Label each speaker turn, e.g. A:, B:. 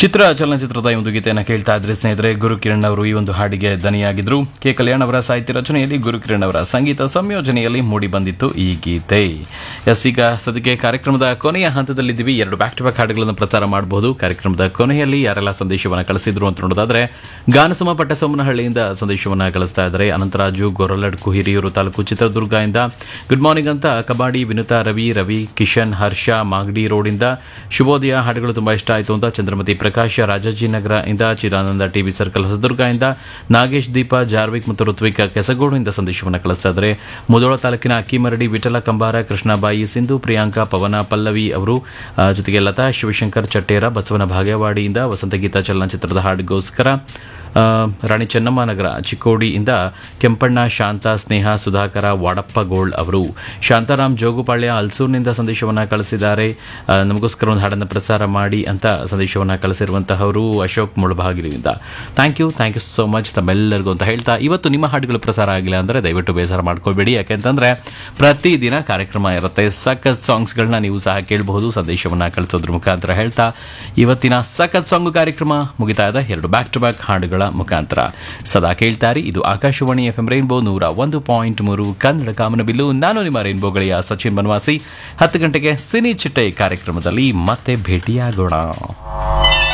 A: ಚಿತ್ರ ಚಲನಚಿತ್ರದ ಈ ಒಂದು ಗೀತೆಯನ್ನು ಕೇಳ್ತಾ ಇದ್ರೆ ಸ್ನೇಹಿತರೆ ಗುರು ಕಿರಣ್ ಅವರು ಈ ಒಂದು ಹಾಡಿಗೆ ದನಿಯಾಗಿದ್ರು ಕೆ ಕಲ್ಯಾಣ್ ಅವರ ಸಾಹಿತ್ಯ ರಚನೆಯಲ್ಲಿ ಗುರು ಕಿರಣ್ ಅವರ ಸಂಗೀತ ಸಂಯೋಜನೆಯಲ್ಲಿ ಮೂಡಿ ಬಂದಿತ್ತು ಈ ಗೀತೆ ಎಸ್ ಈಗ ಸದ್ಯಕ್ಕೆ ಕಾರ್ಯಕ್ರಮದ ಕೊನೆಯ ಹಂತದಲ್ಲಿದ್ದೀವಿ ಎರಡು ಬ್ಯಾಕ್ ಟು ಬ್ಯಾಕ್ ಹಾಡುಗಳನ್ನು ಪ್ರಸಾರ ಮಾಡಬಹುದು ಕಾರ್ಯಕ್ರಮದ ಕೊನೆಯಲ್ಲಿ ಯಾರೆಲ್ಲ ಸಂದೇಶವನ್ನು ಕಳಿಸಿದ್ರು ಅಂತ ನೋಡೋದಾದ್ರೆ ಗಾನಸುಮ ಪಟ್ಟಸೋಮನಹಳ್ಳಿಯಿಂದ ಸಂದೇಶವನ್ನು ಕಳಿಸ್ತಾ ಇದ್ದಾರೆ ಅನಂತರಾಜು ಗೊರಲಡ್ಕು ಹಿರಿಯೂರು ತಾಲೂಕು ಚಿತ್ರದುರ್ಗ ಇಂದ ಗುಡ್ ಮಾರ್ನಿಂಗ್ ಅಂತ ಕಬಾಡಿ ವಿನುತಾ ರವಿ ರವಿ ಕಿಶನ್ ಹರ್ಷ ಮಾಗಡಿ ರೋಡಿಂದ ಶುಭೋದಯ ಹಾಡುಗಳು ತುಂಬಾ ಇಷ್ಟ ಆಯಿತು ಅಂತ ಚಂದ್ರಮತಿ ಪ್ರಕಾಶ್ ರಾಜಾಜಿನಗರ ಇಂದ ಚಿರಾನಂದ ಟಿವಿ ಸರ್ಕಲ್ ಹೊಸದುರ್ಗ ಇಂದ ನಾಗೇಶ್ ದೀಪ ಜಾರ್ವಿಕ್ ಮತ್ತು ಋತ್ವಿಕ ಕೆಸಗೋಡು ಇಂದ ಸಂದೇಶವನ್ನು ಕಳಿಸ್ತಾ ಇದ್ದಾರೆ ಮುದೋಳ ತಾಲೂಕಿನ ಅಕ್ಕಿಮರಡಿ ವಿಠಲ ಕಂಬಾರ ಕೃಷ್ಣಬಾಯಿ ಸಿಂಧು ಪ್ರಿಯಾಂಕಾ ಪವನ ಪಲ್ಲವಿ ಅವರು ಆ, ಜೊತೆಗೆ ಲತಾ ಶಿವಶಂಕರ್ ಚಟ್ಟೇರ ಬಸವನ ಭಾಗ್ಯವಾಡಿಯಿಂದ ವಸಂತಗೀತ ಚಲನಚಿತ್ರದ ಹಾಡಿಗೋಸ್ಕರ ಆ, ರಾಣಿ ಚೆನ್ನಮ್ಮ ನಗರ ಚಿಕ್ಕೋಡಿಯಿಂದ ಕೆಂಪಣ್ಣ ಶಾಂತ ಸ್ನೇಹ ಸುಧಾಕರ ವಾಡಪ್ಪ ಗೋಳ್ ಅವರು ಶಾಂತಾರಾಮ್ ಜೋಗುಪಾಳ್ಯ ಅಲ್ಸೂರ್ನಿಂದ ಸಂದೇಶವನ್ನು ಕಳಿಸಿದ್ದಾರೆ ಆ, ನಮಗೋಸ್ಕರ ಒಂದು ಹಾಡನ್ನು ಪ್ರಸಾರ ಮಾಡಿ ಅಂತ ಸಂದೇಶವನ್ನು ಕಳಿಸಿರುವಂತಹವರು ಅಶೋಕ್ ಮುಳಬಾಗಿಲಿನಿಂದ thank you thank you so much ತಮ್ಮೆಲ್ಲರಿಗೂ ಅಂತ ಹೇಳ್ತಾ ಇವತ್ತು ನಿಮ್ಮ ಹಾಡುಗಳು ಪ್ರಸಾರ ಆಗಿಲ್ಲ ಅಂದರೆ ದಯವಿಟ್ಟು ಬೇಸರ ಮಾಡ್ಕೊಳ್ಬೇಡಿ ಯಾಕೆಂತಂದರೆ ಪ್ರತಿದಿನ ಕಾರ್ಯಕ್ರಮ ಇರುತ್ತೆ ಸಖತ್ ಸಾಂಗ್ಸ್ಗಳನ್ನ ನೀವು ಸಹ ಕೇಳಬಹುದು ಸಂದೇಶವನ್ನು ಕಳಿಸೋದ್ರ ಮುಖಾಂತರ ಹೇಳ್ತಾ ಇವತ್ತಿನ ಸಖತ್ ಸಾಂಗ್ ಕಾರ್ಯಕ್ರಮ ಮುಗಿತಾ ಇದೆ ಎರಡು ಬ್ಯಾಕ್ ಟು ಬ್ಯಾಕ್ ಹಾಡುಗಳ ಮುಖಾಂತರ ಸದಾ ಕೇಳ್ತಾರೆ ಇದು ಆಕಾಶವಾಣಿ ಎಫ್ ಎಂ ರೈನ್ಬೋ ನೂರ ಒಂದು ಪಾಯಿಂಟ್ ಮೂರು ಕನ್ನಡ ಕಾಮನಬಿಲ್ಲು ನಾನು ನಿಮ್ಮ ರೈನ್ಬೋ ಗೆಳೆಯ ಸಚಿನ್ ಬನವಾಸಿ ಹತ್ತು ಗಂಟೆಗೆ ಸಿನಿ ಚಿಟ್ಟೆ ಕಾರ್ಯಕ್ರಮದಲ್ಲಿ ಮತ್ತೆ ಭೇಟಿಯಾಗೋಣ